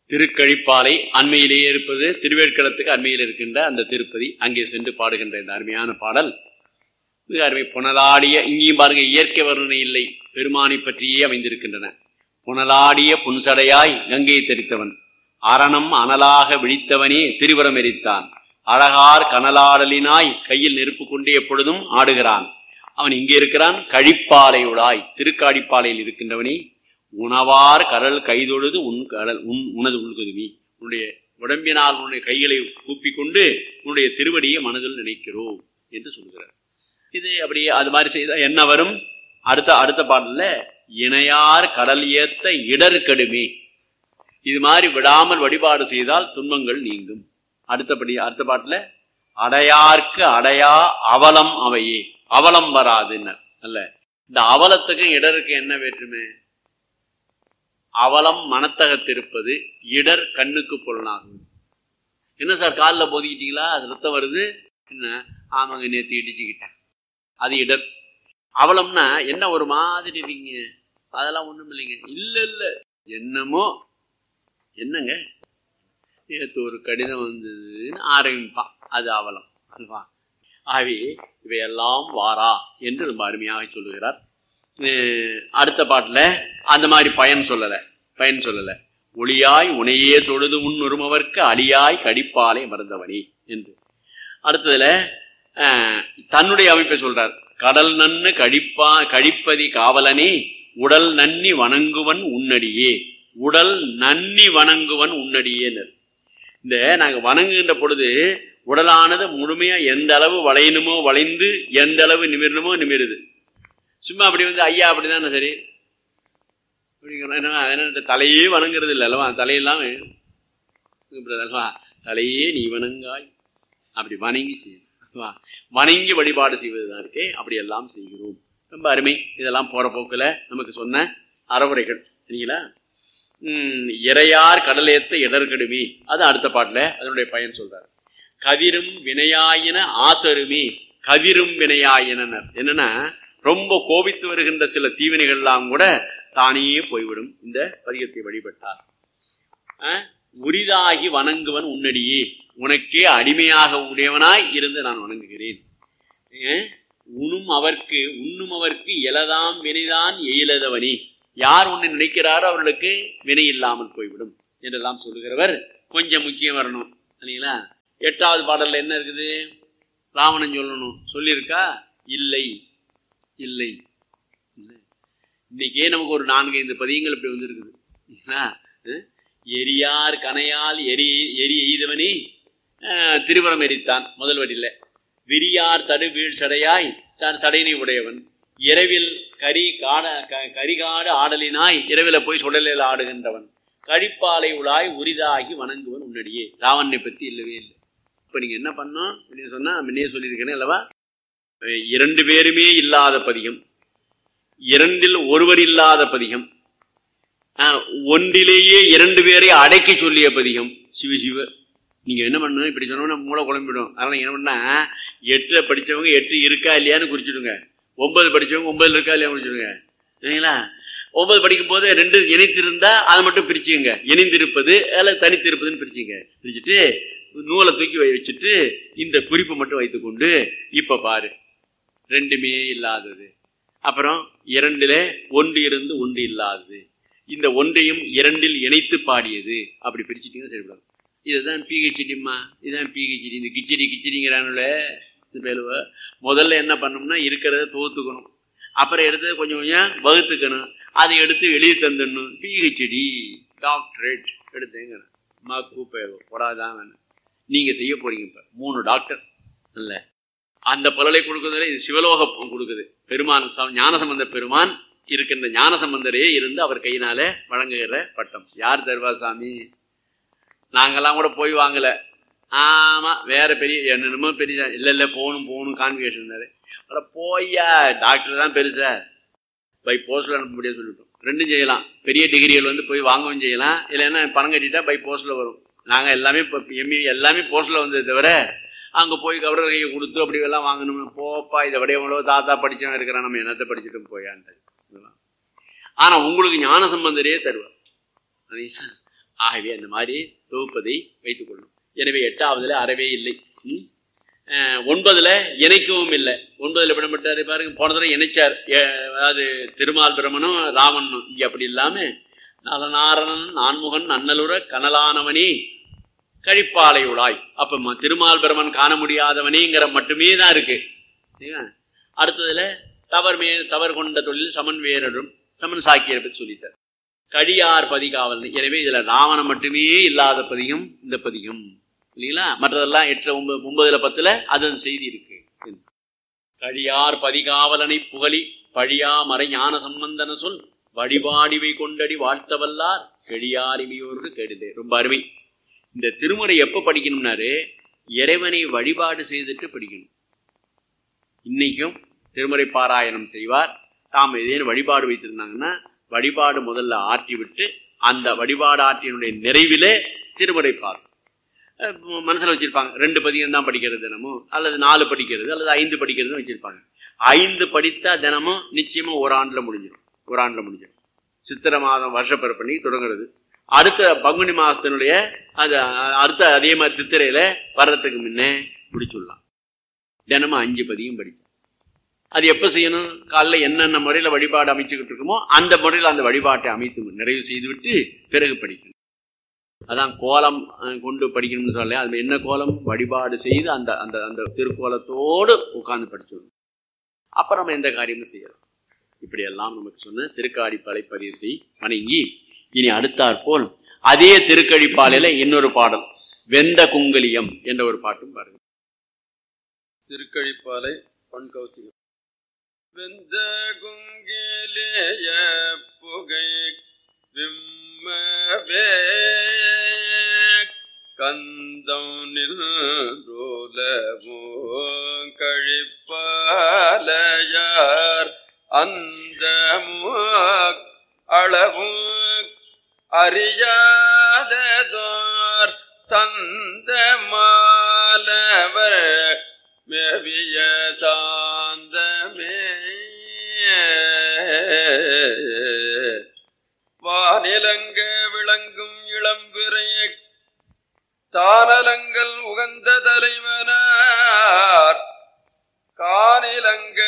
திருக்கழிப்பாலை அண்மையிலேயே இருப்பது திருவேற்களத்துக்கு அண்மையில் இருக்கின்ற அந்த திருப்பதி அங்கே சென்று பாடுகின்ற இந்த அருமையான பாடல் மிக அருமை புனலாடிய இங்கேயும் பாருங்க இயற்கை வர்ணனை இல்லை பெருமானை பற்றியே அமைந்திருக்கின்றன புனலாடிய புன்சடையாய் கங்கையை தெரித்தவன் அரணம் அனலாக விழித்தவனே திருவரம் எரித்தான் அழகார் கனலாடலினாய் கையில் நெருப்பு கொண்டு எப்பொழுதும் ஆடுகிறான் அவன் இங்கே இருக்கிறான் கழிப்பாலையுடாய் திருக்காடிப்பாலையில் இருக்கின்றவனே உணவார் கடல் கைதொழுது உன் கடல் உன் உனது உள்குதுமி உன்னுடைய உடம்பினால் உன்னுடைய கைகளை கூப்பிக் கொண்டு உன்னுடைய திருவடியை மனதில் நினைக்கிறோம் என்று சொல்கிறார் இது அப்படியே அது மாதிரி செய்தா என்ன வரும் அடுத்த அடுத்த பாடல்ல இணையார் கடல் ஏத்த இடர் கடுமே இது மாதிரி விடாமல் வழிபாடு செய்தால் துன்பங்கள் நீங்கும் அடுத்தபடி அடுத்த பாட்டுல அடையார்க்கு அடையா அவலம் அவையே அவலம் வராதுன்னு அல்ல இந்த அவலத்துக்கும் இடருக்கு என்ன வேற்றுமை அவலம் மனத்தகத்திருப்பது இடர் கண்ணுக்கு புலனாகும் என்ன சார் காலில் போதிக்கிட்டீங்களா அது ரத்தம் வருது என்ன ஆமாங்க நேற்று இடிச்சுக்கிட்டேன் அது இடர் அவலம்னா என்ன ஒரு மாதிரி இருக்கீங்க அதெல்லாம் ஒண்ணும் இல்லைங்க இல்ல இல்ல என்னமோ என்னங்க நேற்று ஒரு கடிதம் வந்ததுன்னு ஆரம்பிப்பான் அது அவலம் அல்வா ஆகவே இவையெல்லாம் வாரா என்று ரொம்ப அருமையாக சொல்லுகிறார் அஹ் அடுத்த பாட்டுல அந்த மாதிரி பயன் சொல்லல பயன் சொல்லல ஒளியாய் உனையே தொழுது முன் ஒருமவர்க்கு அழியாய் கடிப்பாலை மறந்தவனே என்று அடுத்ததுல அஹ், தன்னுடைய அமைப்பை சொல்றார் கடல் நன்னு கடிப்பா கழிப்பதி காவலனே உடல் நன்னி வணங்குவன் உன்னடியே உடல் நன்னி வணங்குவன் உன்னடியேனர் இந்த நாங்க வணங்குகின்ற பொழுது உடலானது முழுமையா எந்த அளவு வளையணுமோ வளைந்து எந்த அளவு நிமிரணுமோ நிமிருது சும்மா அப்படி வந்து ஐயா அப்படிதானே சரி அப்படிங்கிறோம் என்ன அதனால இந்த தலையே வணங்குறது இல்லை அல்லவா தலையெல்லாம் இப்படி அல்லவா தலையே நீ வணங்காய் அப்படி வணங்கி செய்யணும் அல்லவா? வணங்கி வழிபாடு செய்வதுதான் இருக்கே அப்படி எல்லாம் செய்கிறோம் ரொம்ப அருமை இதெல்லாம் போற போக்குல நமக்கு சொன்ன அறவுரைகள் சரிங்களா உம் இறையார் கடலேத்த இடர்கடுமி அது அடுத்த பாட்டுல அதனுடைய பயன் சொல்றாரு கதிரும் வினையாயின ஆசருமி கதிரும் வினையாயினர் என்னன்னா ரொம்ப கோபித்து வருகின்ற சில தீவினைகள்லாம் கூட தானே போய்விடும் இந்த பதிகத்தை வழிபட்டார் அஹ், உரிதாகி வணங்குவன் உன்னடியே உனக்கே அடிமையாக உடையவனாய் இருந்து நான் வணங்குகிறேன் அஹ், உண்ணும் அவர்க்கு உண்ணும் அவர்க்கு எலதாம் வினைதான் எயிலதவனி யார் உன்னை நினைக்கிறாரோ அவர்களுக்கு வினை இல்லாமல் போய்விடும் என்றெல்லாம் சொல்லுகிறவர் கொஞ்சம் முக்கியம் வரணும் சரிங்களா எட்டாவது பாடல்ல என்ன இருக்குது ராவணன் சொல்லணும் சொல்லியிருக்கா இல்லை இல்லை இல்லை. இன்னைக்கே நமக்கு ஒரு நான்கு ஐந்து பதியங்கள் இப்படி வந்திருக்குது என்ன? அஹ்? எரியார் கனையால் எரி எரி எய்தவனே அஹ், திருவரம் எரித்தான் முதல் வரியில விரியார் தடு வீழ் சடையாய் ச- சடையினை உடையவன் இரவில் கரி காட க- கரிகாடு ஆடலினாய் இரவில போய் சுடலில் ஆடுகின்றவன் கழிப்பாலை உலாய் உரிதாகி வணங்குவன் உன்னடியே ராவணனை பத்தி இல்லவே இல்லை இப்ப நீங்க என்ன பண்ணோம் அப்படின்னு சொன்னா முன்னே சொல்லியிருக்கேனே அல்லவா அஹ் இரண்டு பேருமே இல்லாத பதிகம் இரண்டில் ஒருவர் இல்லாத பதிகம் அஹ் ஒன்றிலேயே இரண்டு பேரை அடக்கி சொல்லிய பதிகம் சிவ சிவ நீங்க என்ன பண்ணணும் இப்படி சொன்னோம்னா மூளை குழம்பிடும் அதனால நீங்க என்ன பண்ணா எட்டுல படிச்சவங்க எட்டு இருக்கா இல்லையான்னு குறிச்சிடுங்க ஒன்பது படிச்சவங்க ஒன்பதுல இருக்கா இல்லையா குறிச்சிடுங்க சரிங்களா ஒன்பது படிக்கும் போது ரெண்டு இணைத்திருந்தா அதை மட்டும் பிரிச்சுங்க இணைந்திருப்பது அல்லது தனித்திருப்பதுன்னு பிரிச்சுங்க பிரிச்சுட்டு நூலை தூக்கி வை- வச்சுட்டு இந்த குறிப்பை மட்டும் வைத்துக்கொண்டு இப்ப பாரு ரெண்டுமே இல்லாதது அப்புறம் இரண்டுல ஒன்று இருந்து ஒன்று இல்லாதது இந்த ஒன்றையும் இரண்டில் இணைத்து பாடியது அப்படி பிரிச்சுட்டீங்கன்னா சரிப்படாது இதுதான் பிஹெச்டிம்மா இதுதான் பிஹெச்டி இந்த கிச்சடி கிச்சடிங்கிறானுல இந்த பேருவ முதல்ல என்ன பண்ணோம்னா இருக்கிறத தோத்துக்கணும் அப்புறம் எடுத்து கொஞ்சம் கொஞ்சம் வகுத்துக்கணும் அதை எடுத்து வெளியே தந்துடணும் பிஹெச்டி டாக்டரேட் எடுத்தேங்கிறேன் அம்மா கூப்பேவோ போடாதான் வேணும் நீங்க செய்ய போறீங்க இப்ப மூணு டாக்டர் இல்ல அந்த பலனை கொடுக்கறதுல இது சிவலோகம் கொடுக்குது பெருமான் ச- ஞானசம்பந்த பெருமான் இருக்கின்ற ஞானசம்பந்தரே இருந்து அவர் கையினால வழங்குகிற பட்டம் யார் தருவா சாமி நாங்கெல்லாம் கூட போய் வாங்கல ஆமா வேற பெரிய என்னென்னமோ பெரிய இல்ல இல்ல போகணும் போகணும் கான்விகேஷன் அட போய்யா டாக்டர் தான் பெருசா பை போஸ்ட்ல அனுப்ப முடியாது சொல்லிட்டோம் ரெண்டும் செய்யலாம் பெரிய டிகிரிகள் வந்து போய் வாங்கவும் செய்யலாம் இல்லைன்னா பணம் கட்டிட்டா பை போஸ்ட்ல வரும் நாங்க எல்லாமே இப்போ எம்இ எல்லாமே போஸ்ட்ல வந்ததை தவிர அங்க போய் கவர்னர் கையை கொடுத்து அப்படி எல்லாம் வாங்கணும் போப்பா இதை விட எவ்வளோ தாத்தா படிச்சவன் இருக்கிறான் நம்ம என்னத்தை படிச்சுட்டு போயான்ட்டு இதெல்லாம். ஆனா உங்களுக்கு ஞான சம்பந்தரே தருவார் சரிங்களா? ஆகவே அந்த மாதிரி தொகுப்பதை வைத்துக் கொள்ளும் எனவே எட்டாவதுல அறவே இல்லை ம்? அஹ், ஒன்பதுல இணைக்கவும் இல்லை ஒன்பதுல விடப்பட்டாரு பாருங்க போன தடவை இணைச்சார் எ- அதாவது திருமால் பிரமனும் ராமனும் இங்க அப்படி இல்லாம நலநாரணன் நான்முகன் நன்னலுற கனலானவனே கழிப்பாலை உழாய் அப்ப ம- திருமால் பிரமன் காண முடியாதவனேங்கிற மட்டுமே தான் இருக்கு சரியா? அடுத்ததுல தவறு மே தவறு கொண்ட தொழில் சமன் வேறடும் சமன் சாக்கியரை பற்றி சொல்லிட்டார் கடியார் பதிகாவல் எனவே இதுல ராவணன் மட்டுமே இல்லாத பதிகம் இந்த பதிகம் இல்லைங்களா மற்றதெல்லாம் எட்டு ஒன்பது ஒன்பதுல பத்துல அதன் செய்தி இருக்கு கழியார் பதிகாவலனை புகழி பழியா மறை ஞான சம்பந்தன சொல் வழிபாடிவை கொண்டடி வாழ்த்தவல்லார் கெடியாரிமையோருக்கு கெடுது ரொம்ப அருமை இந்த திருமுறை எப்ப படிக்கணும்னாரு இறைவனை வழிபாடு செய்துட்டு படிக்கணும் இன்னைக்கும் திருமுறை பாராயணம் செய்வார் தாம் ஏதேனும் வழிபாடு வைத்திருந்தாங்கன்னா வழிபாடு முதல்ல ஆற்றி விட்டு அந்த வழிபாடு ஆற்றினுடைய நிறைவிலே திருமுறை பார் மனசுல வச்சிருப்பாங்க ரெண்டு பதிகம் தான் படிக்கிறது தினமும் அல்லது நாலு படிக்கிறது அல்லது ஐந்து படிக்கிறதுன்னு வச்சிருப்பாங்க ஐந்து படித்தா தினமும் நிச்சயமா ஒரு ஆண்டுல முடிஞ்சிடும் ஒரு ஆண்டுல முடிஞ்சிடும் சித்திரை மாதம் வருஷப்பிறப்பண்ணி தொடங்குறது அடுத்த பங்குனி மாசத்தினுடைய அது அஹ், அடுத்த அதே மாதிரி சித்திரையில வர்றதுக்கு முன்னே முடிச்சுடலாம் தினமும் அஞ்சு பதியும் படிக்கும் அது எப்ப செய்யணும் காலைல என்னென்ன முறையில வழிபாடு அமைச்சுக்கிட்டு இருக்குமோ அந்த முறையில் அந்த வழிபாட்டை அமைத்து நிறைவு செய்துவிட்டு பிறகு படிக்கணும் அதான் கோலம் அஹ், கொண்டு படிக்கணும்னு சொல்ல அது என்ன கோலம் வழிபாடு செய்து அந்த அந்த அந்த திருக்கோலத்தோடு உட்கார்ந்து படிச்சிடணும் அப்ப நம்ம எந்த காரியமும் செய்யலாம் இப்படியெல்லாம் நமக்கு சொன்ன திருக்காடிப்பாலை பதியத்தை வணங்கி இனி அடுத்தாற்போல் அதே திருக்கடிப்பாலையில இன்னொரு பாடல் வெந்த குங்கலியம் என்ற ஒரு பாட்டும் பாருங்க திருக்கழிப்பாலை பொன் கௌசிகம் வெந்த குங்கிலேய புகை விம்மவே கந்தம் நின்றோலமோ கழிப்பாலையார் அந்த அளவும் அறியாததோர் சந்த மாலவர் மேவிய சாந்தமே வானிலங்க விளங்கும் இளம்பிறை தானலங்கள் உகந்த தலைவனார் கானிலங்க